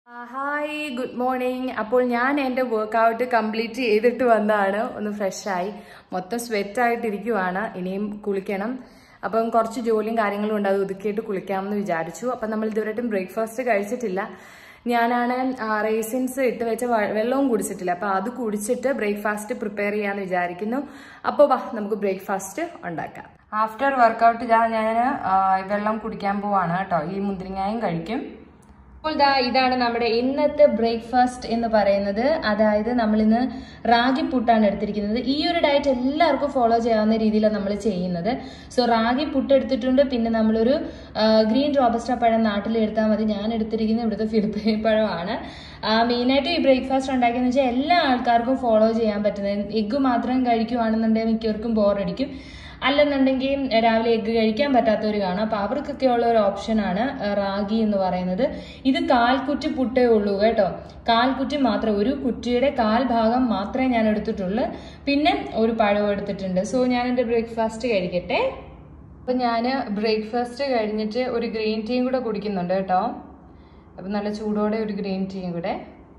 hi good morning അപ്പോൾ ഞാൻ എൻ്റെ വർക്കൗട്ട് കംപ്ലീറ്റ് ചെയ്തിട്ട് വന്നതാണ് ഒന്ന് ഫ്രഷായി മൊത്തം സ്വെറ്റ് ആയിട്ടിരിക്കുവാണ് ഇനിയും കുളിക്കണം അപ്പം കുറച്ച് ജോലിയും കാര്യങ്ങളും ഉണ്ട് അത് ഒതുക്കിയിട്ട് കുളിക്കാമെന്ന് വിചാരിച്ചു അപ്പം നമ്മൾ ഇതുവരെയായിട്ടും ബ്രേക്ക്ഫാസ്റ്റ് കഴിച്ചിട്ടില്ല ഞാനാണ് റേസിൻസ് ഇട്ട് വെച്ച വ- വെള്ളവും കുടിച്ചിട്ടില്ല അപ്പം അത് കുടിച്ചിട്ട് ബ്രേക്ക്ഫാസ്റ്റ് പ്രിപ്പയർ ചെയ്യാമെന്ന് വിചാരിക്കുന്നു അപ്പോൾ വാ നമുക്ക് ബ്രേക്ക്ഫാസ്റ്റ് ഉണ്ടാക്കാം ആഫ്റ്റർ വർക്കൗട്ട് ഞാൻ വെള്ളം കുടിക്കാൻ പോവാണ് കേട്ടോ ഈ മുന്തിരിങ്ങായും കഴിക്കും അപ്പോൾ ദാ ഇതാണ് നമ്മുടെ ഇന്നത്തെ ബ്രേക്ക്ഫാസ്റ്റ് എന്ന് പറയുന്നത് അതായത് നമ്മൾ ഇന്ന് റാഗി പുട്ടാണ് എടുത്തിരിക്കുന്നത് ഈ ഒരു ഡയറ്റ് എല്ലാവർക്കും ഫോളോ ചെയ്യാവുന്ന രീതിയിലാണ് നമ്മൾ ചെയ്യുന്നത് സോ റാഗി പുട്ട് എടുത്തിട്ടുണ്ട് പിന്നെ നമ്മളൊരു ആ, ഗ്രീൻ റോബസ്റ്റ പഴം നാട്ടിൽ എടുത്താൽ മതി ഞാൻ എടുത്തിരിക്കുന്നത് ഇവിടുത്തെ ഫിലിപ്പൈൻ പഴമാണ് മെയിനായിട്ട് ഈ ബ്രേക്ക്ഫാസ്റ്റ് ഉണ്ടാക്കിയെന്ന് വെച്ചാൽ എല്ലാ ആൾക്കാർക്കും ഫോളോ ചെയ്യാൻ പറ്റുന്നത് എഗ്ഗ് മാത്രം കഴിക്കുവാണെന്നുണ്ടെങ്കിൽ മിക്കവർക്കും ബോറടിക്കും അല്ലെന്നുണ്ടെങ്കിൽ രാവിലെ എഗ്ഗ് കഴിക്കാൻ പറ്റാത്തവർ കാണാം അപ്പൊ അവർക്കൊക്കെ ഉള്ള ഒരു ഓപ്ഷനാണ് റാഗി എന്ന് പറയുന്നത് ഇത് കാൽക്കുറ്റി പുട്ടേ ഉള്ളൂ കേട്ടോ കാൽക്കുറ്റി മാത്രം ഒരു കുറ്റിയുടെ കാൽ ഭാഗം മാത്രമേ ഞാൻ എടുത്തിട്ടുള്ളൂ പിന്നെ ഒരു പഴവും എടുത്തിട്ടുണ്ട് സോ ഞാൻ എൻ്റെ ബ്രേക്ക്ഫാസ്റ്റ് കഴിക്കട്ടെ അപ്പൊ ഞാൻ ബ്രേക്ക്ഫാസ്റ്റ് കഴിഞ്ഞിട്ട് ഒരു ഗ്രീൻ ടീയും കൂടെ കുടിക്കുന്നുണ്ട് കേട്ടോ അപ്പൊ നല്ല ചൂടോടെ ഒരു ഗ്രീൻ ടീയും കൂടെ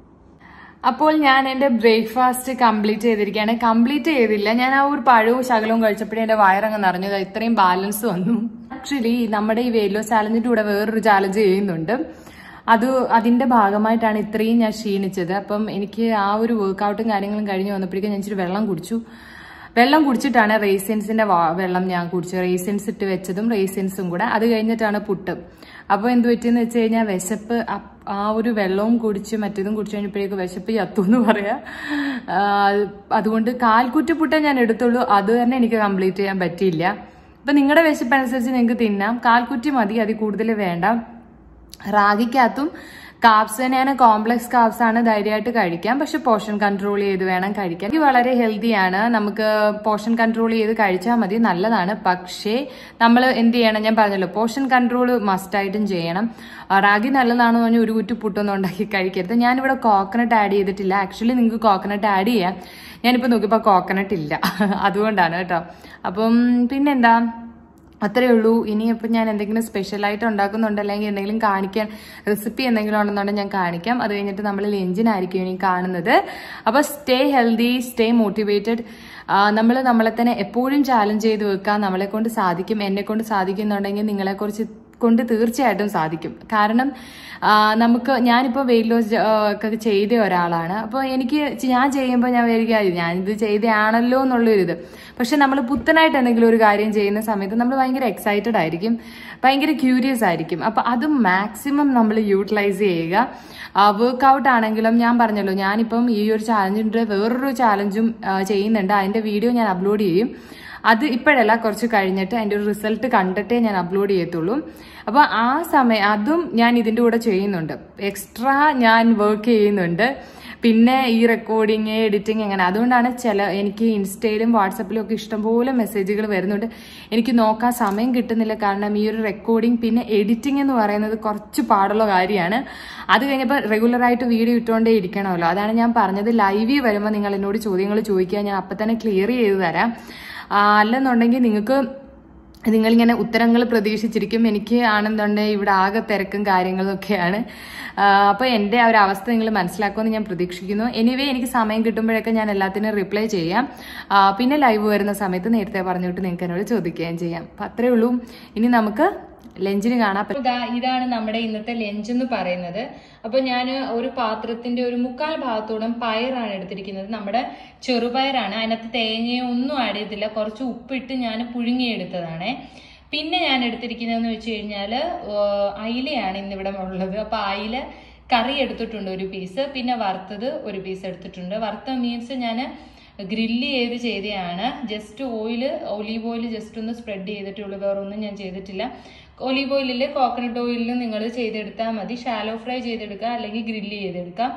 അപ്പോൾ ഞാൻ എൻ്റെ ബ്രേക്ക്ഫാസ്റ്റ് കംപ്ലീറ്റ് ചെയ്തിരിക്കുകയാണ് കംപ്ലീറ്റ് ചെയ്തില്ല ഞാൻ ആ ഒരു പഴവും ശകലവും കഴിച്ചപ്പോഴേ എൻ്റെ വയറങ്ങ് നിറഞ്ഞു ദാ ഇത്രയും ബാലൻസ് വന്നു ആക്ച്വലി നമ്മുടെ ഈ വെയിറ്റ് ലോസ് ചാലഞ്ചിന്റെ കൂടെ വേറൊരു ചാലഞ്ച് ചെയ്യുന്നുണ്ട് അത് അതിന്റെ ഭാഗമായിട്ടാണ് ഇത്രയും ഞാൻ ക്ഷീണിച്ചത് അപ്പം എനിക്ക് ആ ഒരു വർക്കൗട്ടും കാര്യങ്ങളും കഴിഞ്ഞ് വന്നപ്പോഴേക്കും ഞാൻ ഇച്ചിരി വെള്ളം കുടിച്ചു വെള്ളം കുടിച്ചിട്ടാണ് റേസിൻസിന്റെ വെള്ളം ഞാൻ കുടിച്ചത് റേസിൻസ് ഇട്ട് വെച്ചതും റേസിൻസും കൂടെ അത് കഴിഞ്ഞിട്ടാണ് പുട്ട് അപ്പോൾ എന്ത് പറ്റിയെന്ന് വെച്ച് കഴിഞ്ഞാൽ വിശപ്പ് അപ്പ് ആ ഒരു വെള്ളവും കുടിച്ച് മറ്റേതും കുടിച്ചു കഴിഞ്ഞപ്പോഴേക്ക് വിശപ്പ് ചത്തു എന്ന് പറയാം ആ, അതുകൊണ്ട് കാൽക്കുറ്റി പുട്ടേ ഞാൻ എടുത്തുള്ളൂ അത് തന്നെ എനിക്ക് കംപ്ലീറ്റ് ചെയ്യാൻ പറ്റിയില്ല അപ്പൊ നിങ്ങളുടെ വിശപ്പ് അനുസരിച്ച് നിങ്ങൾക്ക് തിന്നാം കാൽക്കുറ്റി മതി അതിൽ കൂടുതൽ വേണ്ട റാഗിക്കകത്തും കാപ്സ് തന്നെയാണ് കോംപ്ലക്സ് കാപ്സ് ആണ് ധൈര്യമായിട്ട് കഴിക്കാം പക്ഷെ പോർഷൻ കൺട്രോൾ ചെയ്ത് വേണം കഴിക്കാൻ ഇത് വളരെ ഹെൽത്തിയാണ് നമുക്ക് പോർഷൻ കൺട്രോൾ ചെയ്ത് കഴിച്ചാൽ മതി നല്ലതാണ് പക്ഷേ നമ്മൾ എന്ത് ചെയ്യണം ഞാൻ പറഞ്ഞല്ലോ പോർഷൻ കൺട്രോൾ മസ്റ്റായിട്ടും ചെയ്യണം ആ, റാഗി നല്ലതാണെന്ന് പറഞ്ഞ് ഒരു കുറ്റി പുട്ടൊന്നും ഉണ്ടാക്കി കഴിക്കരുത് ഞാനിവിടെ കോക്കനട്ട് ആഡ് ചെയ്തിട്ടില്ല ആക്ച്വലി നിങ്ങൾക്ക് കോക്കനട്ട് ആഡ് ചെയ്യാം ഞാനിപ്പോൾ നോക്കിയപ്പോൾ കോക്കനട്ട് ഇല്ല അതുകൊണ്ടാണ് കേട്ടോ അപ്പം പിന്നെന്താ അത്രേ ഉള്ളൂ ഇനി ഇപ്പം ഞാൻ എന്തെങ്കിലും സ്പെഷ്യലായിട്ട് ഉണ്ടാക്കുന്നുണ്ട് അല്ലെങ്കിൽ എന്തെങ്കിലും കാണിക്കാൻ റെസിപ്പി എന്തെങ്കിലും ഉണ്ടെന്നുണ്ടെങ്കിൽ ഞാൻ കാണിക്കാം അത് കഴിഞ്ഞിട്ട് നമ്മൾ ലഞ്ചിനായിരിക്കും ഇനി കാണുന്നത് അപ്പോൾ സ്റ്റേ ഹെൽത്തി സ്റ്റേ മോട്ടിവേറ്റഡ് നമ്മൾ നമ്മളെ തന്നെ എപ്പോഴും ചാലഞ്ച് ചെയ്ത് വെക്കാൻ നമ്മളെ കൊണ്ട് സാധിക്കും എന്നെ കൊണ്ട് സാധിക്കുന്നുണ്ടെങ്കിൽ നിങ്ങളെക്കുറിച്ച് കൊണ്ട് തീർച്ചയായിട്ടും സാധിക്കും കാരണം ആ, നമുക്ക് ഞാനിപ്പോൾ വെയിറ്റ് ലോസ് ഒക്കെ ചെയ്ത ഒരാളാണ് അപ്പോൾ എനിക്ക് ചെ- ഞാൻ ചെയ്യുമ്പോൾ ഞാൻ വിചാരിക്കും ഞാനിത് ചെയ്തയാണല്ലോ എന്നുള്ളൊരിത് പക്ഷെ നമ്മൾ പുത്തനായിട്ട് എന്തെങ്കിലും ഒരു കാര്യം ചെയ്യുന്ന സമയത്ത് നമ്മൾ ഭയങ്കര എക്സൈറ്റഡ് ആയിരിക്കും ഭയങ്കര ക്യൂരിയസ് ആയിരിക്കും അപ്പോൾ അത് മാക്സിമം നമ്മൾ യൂട്ടിലൈസ് ചെയ്യുക വർക്കൗട്ട് ആണെങ്കിലും ഞാൻ പറഞ്ഞല്ലോ ഞാനിപ്പം ഈ ഒരു ചാലഞ്ചിൻ്റെ വേറൊരു ചാലഞ്ചും ചെയ്യുന്നുണ്ട് അതിൻ്റെ വീഡിയോ ഞാൻ അപ്ലോഡ് ചെയ്യും അത് ഇപ്പോഴല്ല കുറച്ച് കഴിഞ്ഞിട്ട് അതിൻ്റെ ഒരു റിസൾട്ട് കണ്ടിട്ടേ ഞാൻ അപ്ലോഡ് ചെയ്യത്തുള്ളൂ അപ്പോൾ ആ സമയം അതും ഞാൻ ഇതിൻ്റെ കൂടെ ചെയ്യുന്നുണ്ട് എക്സ്ട്രാ ഞാൻ വർക്ക് ചെയ്യുന്നുണ്ട് പിന്നെ ഈ റെക്കോർഡിങ് എഡിറ്റിംഗ് അങ്ങനെ അതുകൊണ്ടാണ് ചില എനിക്ക് ഇൻസ്റ്റയിലും വാട്സപ്പിലും ഒക്കെ ഇഷ്ടംപോലെ മെസ്സേജുകൾ വരുന്നുണ്ട് എനിക്ക് നോക്കാൻ സമയം കിട്ടുന്നില്ല കാരണം ഈ ഒരു റെക്കോർഡിംഗ് പിന്നെ എഡിറ്റിംഗ് എന്ന് പറയുന്നത് കുറച്ച് പാടുള്ള കാര്യമാണ് അത് കഴിഞ്ഞപ്പോൾ റെഗുലറായിട്ട് വീഡിയോ ഇട്ടുകൊണ്ടേ ഇരിക്കണമല്ലോ അതാണ് ഞാൻ പറഞ്ഞത് ലൈവിൽ വരുമ്പോൾ നിങ്ങൾ എന്നോട് ചോദ്യങ്ങൾ ചോദിക്കുക ഞാൻ അപ്പം തന്നെ ക്ലിയർ ചെയ്ത് തരാം ആ, അല്ലെന്നുണ്ടെങ്കിൽ നിങ്ങൾക്ക് നിങ്ങളിങ്ങനെ ഉത്തരങ്ങൾ പ്രതീക്ഷിച്ചിരിക്കും എനിക്ക് ആണെന്നുണ്ടെങ്കിൽ ഇവിടെ ആകെ തിരക്കും കാര്യങ്ങളും ഒക്കെയാണ് അപ്പോൾ എൻ്റെ ആ ഒരു അവസ്ഥ നിങ്ങൾ മനസ്സിലാക്കുമെന്ന് ഞാൻ പ്രതീക്ഷിക്കുന്നു എനിവേ എനിക്ക് സമയം കിട്ടുമ്പോഴൊക്കെ ഞാൻ എല്ലാത്തിനും റിപ്ലൈ ചെയ്യാം ആ, പിന്നെ ലൈവ് വരുന്ന സമയത്ത് നേരത്തെ പറഞ്ഞിട്ട് നിങ്ങൾക്ക് എന്നോട് ചോദിക്കുകയും ചെയ്യാം അപ്പം അത്രേ ഉള്ളൂ ഇനി നമുക്ക് ലഞ്ചിന് കാണാം ഇതാണ് നമ്മുടെ ഇന്നത്തെ ലഞ്ച് എന്ന് പറയുന്നത് അപ്പൊ ഞാൻ ഒരു പാത്രത്തിന്റെ ഒരു മുക്കാൽ ഭാഗത്തോളം പയറാണ് എടുത്തിരിക്കുന്നത് നമ്മുടെ ചെറുപയറാണ് അതിനകത്ത് തേങ്ങയോ ഒന്നും ആഡ് ചെയ്തില്ല കുറച്ച് ഉപ്പിട്ട് ഞാൻ പുഴുങ്ങിയെടുത്തതാണേ പിന്നെ ഞാൻ എടുത്തിരിക്കുന്നതെന്ന് വെച്ച് കഴിഞ്ഞാല് ഏഹ്, അയിലയാണ് ഇന്നിവിടെ ഉള്ളത് അപ്പൊ അയില കറി എടുത്തിട്ടുണ്ട് ഒരു പീസ് പിന്നെ വറുത്തത് ഒരു പീസ് എടുത്തിട്ടുണ്ട് വറുത്ത മീൻസ് ഞാൻ ഗ്രില്ല് ചെയ്ത് ചെയ്തതാണ് just oil olive oil just ഒന്ന് സ്പ്രെഡ് ചെയ്തിട്ടുള്ളൂ വേറെ ഒന്നും ഞാൻ ചെയ്തിട്ടില്ല ഒലീവ് ഓയിലിൽ കോക്കനട്ട് ഓയിലിൽ നിങ്ങൾ ചെയ്തെടുത്താൽ മതി ഷാലോ ഫ്രൈ ചെയ്തെടുക്കുക അല്ലെങ്കിൽ ഗ്രില്ല് ചെയ്തെടുക്കാം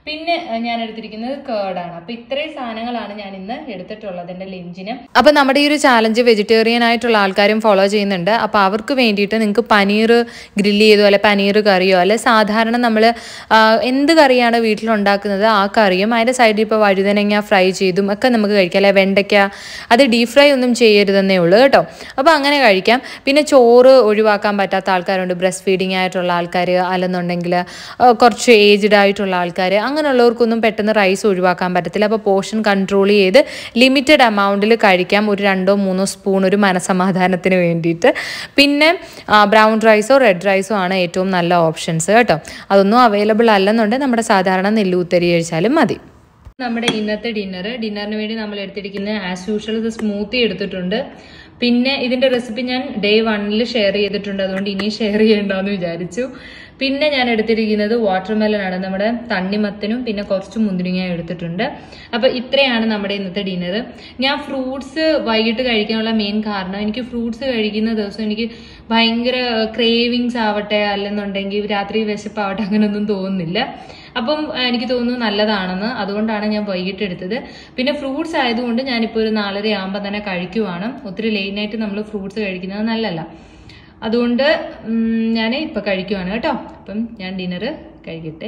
പിന്നെ ഏഹ്, ഞാൻ എടുത്തിരിക്കുന്നത് കേർഡാണ് അപ്പൊ ഇത്രയും സാധനങ്ങളാണ് ഞാൻ ഇന്ന് എടുത്തിട്ടുള്ളത് എന്റെ ലഞ്ചിന് അപ്പൊ നമ്മുടെ ഈ ഒരു ചാലഞ്ച് വെജിറ്റേറിയൻ ആയിട്ടുള്ള ആൾക്കാരും ഫോളോ ചെയ്യുന്നുണ്ട് അപ്പൊ അവർക്ക് വേണ്ടിയിട്ട് നിങ്ങൾക്ക് പനീർ ഗ്രില്ല് ചെയ്തോ അല്ലെ പനീർ കറിയോ അല്ലെ സാധാരണ നമ്മൾ എന്ത് കറിയാണ് വീട്ടിലുണ്ടാക്കുന്നത് ആ കറിയും അതിന്റെ സൈഡിൽ ഇപ്പോൾ വഴുതനങ്ങ ഫ്രൈ ചെയ്തും ഒക്കെ നമുക്ക് കഴിക്കാം അല്ലെ വെണ്ടയ്ക്ക അത് ഡീപ് ഫ്രൈ ഒന്നും ചെയ്യരുതെന്നേ ഉള്ളൂ കേട്ടോ അപ്പോൾ അങ്ങനെ കഴിക്കാം പിന്നെ ചോറ് ഒഴിവാക്കാൻ പറ്റാത്ത ആൾക്കാരുണ്ട് ബ്രസ്റ്റ് ഫീഡിങ് ആയിട്ടുള്ള ആൾക്കാർ അല്ലെന്നുണ്ടെങ്കിൽ ആ, കുറച്ച് ഏജ്ഡ് ആയിട്ടുള്ള ആൾക്കാർ അങ്ങനെയുള്ളവർക്കൊന്നും പെട്ടെന്ന് റൈസ് ഒഴിവാക്കാൻ പറ്റത്തില്ല അപ്പോൾ പോർഷൻ കൺട്രോൾ ചെയ്ത് ലിമിറ്റഡ് എമൗണ്ടിൽ കഴിക്കാം ഒരു രണ്ടോ മൂന്നോ സ്പൂൺ ഒരു മനസമാധാനത്തിന് വേണ്ടിയിട്ട് പിന്നെ ബ്രൗൺ റൈസോ റെഡ് റൈസോ ആണ് ഏറ്റവും നല്ല ഓപ്ഷൻസ് കേട്ടോ അതൊന്നും അവൈലബിൾ അല്ലെന്നുണ്ടെങ്കിൽ നമ്മുടെ സാധാരണ നെല്ലൂത്തരി കഴിച്ചാലും മതി നമ്മുടെ ഇന്നത്തെ ഡിന്നർ ഡിന്നറിന് വേണ്ടി നമ്മൾ എടുത്തിരിക്കുന്ന ആസ് യൂഷ്വൽ ഇത് സ്മൂത്തി എടുത്തിട്ടുണ്ട് പിന്നെ ഇതിന്റെ റെസിപ്പി ഞാൻ ഡേ വണ്ണിൽ ഷെയർ ചെയ്തിട്ടുണ്ട് അതുകൊണ്ട് ഇനി ഷെയർ ചെയ്യണ്ടെന്ന് വിചാരിച്ചു പിന്നെ ഞാൻ എടുത്തിരിക്കുന്നത് വാട്ടർമെലൺ ആണ് നമ്മുടെ തണ്ണിമത്തനും പിന്നെ കുറച്ച് മുന്തിരിങ്ങ എടുത്തിട്ടുണ്ട് അപ്പൊ ഇത്രയാണ് നമ്മുടെ ഇന്നത്തെ ഡിന്നർ ഞാൻ ഫ്രൂട്ട്സ് വൈകിട്ട് കഴിക്കാനുള്ള മെയിൻ കാരണം എനിക്ക് ഫ്രൂട്ട്സ് കഴിക്കുന്ന ദിവസം എനിക്ക് ഭയങ്കര ക്രേവിങ്സ് ആവട്ടെ അല്ലെന്നുണ്ടെങ്കിൽ രാത്രി വിശപ്പാവട്ടെ അങ്ങനെയൊന്നും തോന്നുന്നില്ല അപ്പം ആ, എനിക്ക് തോന്നുന്നു നല്ലതാണെന്ന് അതുകൊണ്ടാണ് ഞാൻ വൈകിട്ട് എടുത്തത് പിന്നെ ഫ്രൂട്ട്സ് ആയതുകൊണ്ട് ഞാനിപ്പോൾ ഒരു നാലര ആകുമ്പോൾ തന്നെ കഴിക്കുവാണ് ഒത്തിരി ലേറ്റ് നൈറ്റ് നമ്മൾ ഫ്രൂട്ട്സ് കഴിക്കുന്നത് നല്ലതല്ല അതുകൊണ്ട് ഞാൻ ഇപ്പം കഴിക്കുവാണ് കേട്ടോ അപ്പം ഞാൻ ഡിന്നർ കഴിക്കട്ടെ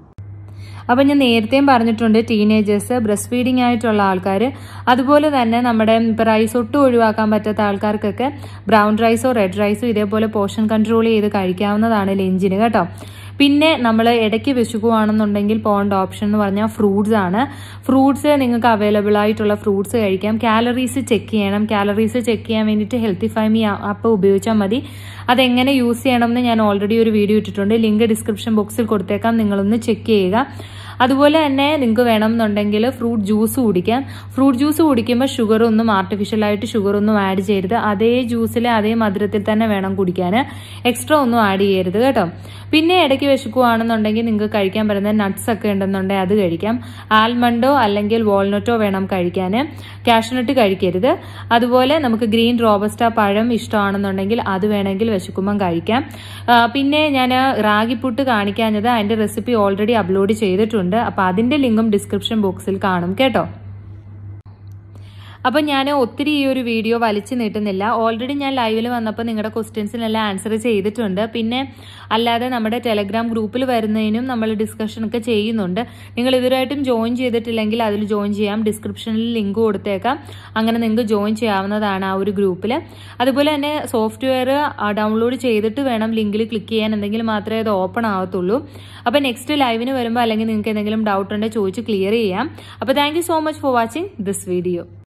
അപ്പം ഞാൻ നേരത്തെയും പറഞ്ഞിട്ടുണ്ട് ടീനേജേഴ്സ് ബ്രസ്റ്റ് ഫീഡിംഗ് ആയിട്ടുള്ള ആൾക്കാർ അതുപോലെ തന്നെ നമ്മുടെ ഇപ്പം റൈസ് ഒട്ടും ഒഴിവാക്കാൻ പറ്റാത്ത ആൾക്കാർക്കൊക്കെ ബ്രൗൺ റൈസോ റെഡ് റൈസോ ഇതേപോലെ പോർഷൻ കൺട്രോൾ ചെയ്ത് കഴിക്കാവുന്നതാണ് ലഞ്ചിന് കേട്ടോ പിന്നെ നമ്മൾ ഇടയ്ക്ക് വിശുക്കുവാണെന്നുണ്ടെങ്കിൽ പോകേണ്ട ഓപ്ഷൻ എന്ന് പറഞ്ഞാൽ ഫ്രൂട്ട്സ് ആണ് ഫ്രൂട്ട്സ് നിങ്ങൾക്ക് അവൈലബിൾ ആയിട്ടുള്ള ഫ്രൂട്ട്സ് കഴിക്കാം കാലറീസ് ചെക്ക് ചെയ്യണം കാലറീസ് ചെക്ക് ചെയ്യാൻ വേണ്ടിയിട്ട് ഹെൽത്തി ഫൈമി ആപ്പ് ഉപയോഗിച്ചാൽ മതി അതെങ്ങനെ യൂസ് ചെയ്യണം എന്ന് ഞാൻ ഓൾറെഡി ഒരു വീഡിയോ ഇട്ടിട്ടുണ്ട് ലിങ്ക് ഡിസ്ക്രിപ്ഷൻ ബോക്സിൽ കൊടുത്തേക്കാം നിങ്ങളൊന്ന് ചെക്ക് ചെയ്യുക അതുപോലെ തന്നെ നിങ്ങൾക്ക് വേണമെന്നുണ്ടെങ്കിൽ ഫ്രൂട്ട് ജ്യൂസ് കുടിക്കാം ഫ്രൂട്ട് ജ്യൂസ് കുടിക്കുമ്പോൾ ഷുഗർ ഒന്നും ആർട്ടിഫിഷ്യൽ ആയിട്ട് ഷുഗർ ഒന്നും ആഡ് ചെയ്യരുത് അതേ ജ്യൂസിലെ അതേ മധുരത്തിൽ തന്നെ വേണം കുടിക്കാൻ എക്സ്ട്രാ ഒന്നും ആഡ് ചെയ്യരുത് കേട്ടോ പിന്നെ ഇടയ്ക്ക് വിശക്കുവാണെന്നുണ്ടെങ്കിൽ നിങ്ങൾക്ക് കഴിക്കാൻ പറ്റുന്ന നട്ട്സ് ഒക്കെ ഉണ്ടെന്നുണ്ടെങ്കിൽ അത് കഴിക്കാം ആൽമണ്ടോ അല്ലെങ്കിൽ വാൾനട്ടോ വേണം കഴിക്കാൻ കാഷ്നട്ട് കഴിക്കരുത് അതുപോലെ നമുക്ക് ഗ്രീൻ റോബസ്റ്റ പഴം ഇഷ്ടമാണെന്നുണ്ടെങ്കിൽ അത് വേണമെങ്കിൽ വിശക്കുമ്പം കഴിക്കാം ആ, പിന്നെ ഞാൻ റാഗിപ്പുട്ട് കാണിക്കാഞ്ഞത് അതിന്റെ റെസിപ്പി ഓൾറെഡി അപ്ലോഡ് ചെയ്തിട്ടുണ്ട് അപ്പോൾ അതിന്റെ ലിങ്കും ഡിസ്ക്രിപ്ഷൻ ബോക്സിൽ കാണും കേട്ടോ അപ്പം ഞാൻ ഒത്തിരി ഈ ഒരു വീഡിയോ വലിച്ചു നീട്ടുന്നില്ല ഓൾറെഡി ഞാൻ ലൈവിൽ വന്നപ്പോൾ നിങ്ങളുടെ ക്വസ്റ്റ്യൻസിനെല്ലാം ആൻസർ ചെയ്തിട്ടുണ്ട് പിന്നെ അല്ലാതെ നമ്മുടെ ടെലഗ്രാം ഗ്രൂപ്പിൽ വരുന്നതിനും നമ്മൾ ഡിസ്കഷൻ ഒക്കെ ചെയ്യുന്നുണ്ട് നിങ്ങൾ ഇതുവരായിട്ടും ജോയിൻ ചെയ്തിട്ടില്ലെങ്കിൽ അതിൽ ജോയിൻ ചെയ്യാം ഡിസ്ക്രിപ്ഷനിൽ ലിങ്ക് കൊടുത്തേക്കാം അങ്ങനെ നിങ്ങൾക്ക് ജോയിൻ ചെയ്യാവുന്നതാണ് ആ ഒരു ഗ്രൂപ്പിൽ അതുപോലെ തന്നെ സോഫ്റ്റ്വെയർ ഡൗൺലോഡ് ചെയ്തിട്ട് വേണം ലിങ്കിൽ ക്ലിക്ക് ചെയ്യാൻ എന്തെങ്കിലും മാത്രമേ അത് ഓപ്പൺ ആവത്തുള്ളൂ അപ്പോൾ നെക്സ്റ്റ് ലൈവിന് വരുമ്പോൾ അല്ലെങ്കിൽ നിങ്ങൾക്ക് എന്തെങ്കിലും ഡൗട്ട് ഉണ്ടെങ്കിൽ ചോദിച്ച് ക്ലിയർ ചെയ്യാം അപ്പോൾ thank so much for watching this video